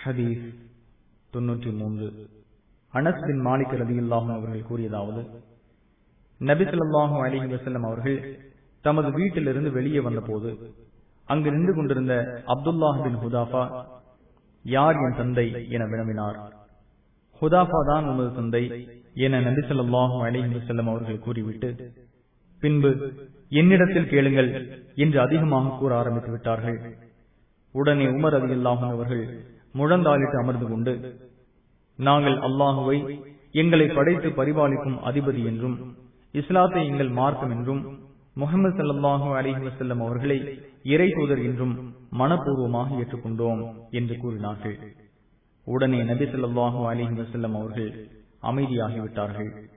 ஹதீஸ் தொன்னூற்றி மூன்று அனஸ் பின் மாலிக் ரதியுல்லாஹும் அவர்கள் கூறியதாவது நபிசல்லாஹும் அலிஹி வசல்லம் அவர்கள் தமது வீட்டிலிருந்து வெளியே வந்தபோது அங்கு நின்று கொண்டிருந்த அப்துல்லாஹ் பின் ஹுதாஃபா யார் என் தந்தை என வினவினார் ஹுதாஃபா தான் உமது தந்தை என நபிசல்லாஹும் அலிஹி வசல்லம் அவர்கள் கூறிவிட்டு பின்பு என்னிடத்தில் கேளுங்கள் என்று அதிகமாக கூற ஆரம்பித்து விட்டார்கள் உடனே உமர் அதிகல்லாகும் அவர்கள் முழந்தாளிட்டு அமர்ந்து கொண்டு நாங்கள் அல்லாஹுவை எங்களை படைத்து பரிபாலிக்கும் அதிபதி என்றும் இஸ்லாத்தை எங்கள் மார்க்கம் என்றும் முகமது சல்லாஹூ அலிஹி வசல்லம் அவர்களை இறை தூதர் என்றும் மனப்பூர்வமாக ஏற்றுக்கொண்டோம் என்று கூறினார்கள் உடனே நபி சொல்லாஹூ அலிஹி வசல்லம் அவர்கள் அமைதியாகிவிட்டார்கள்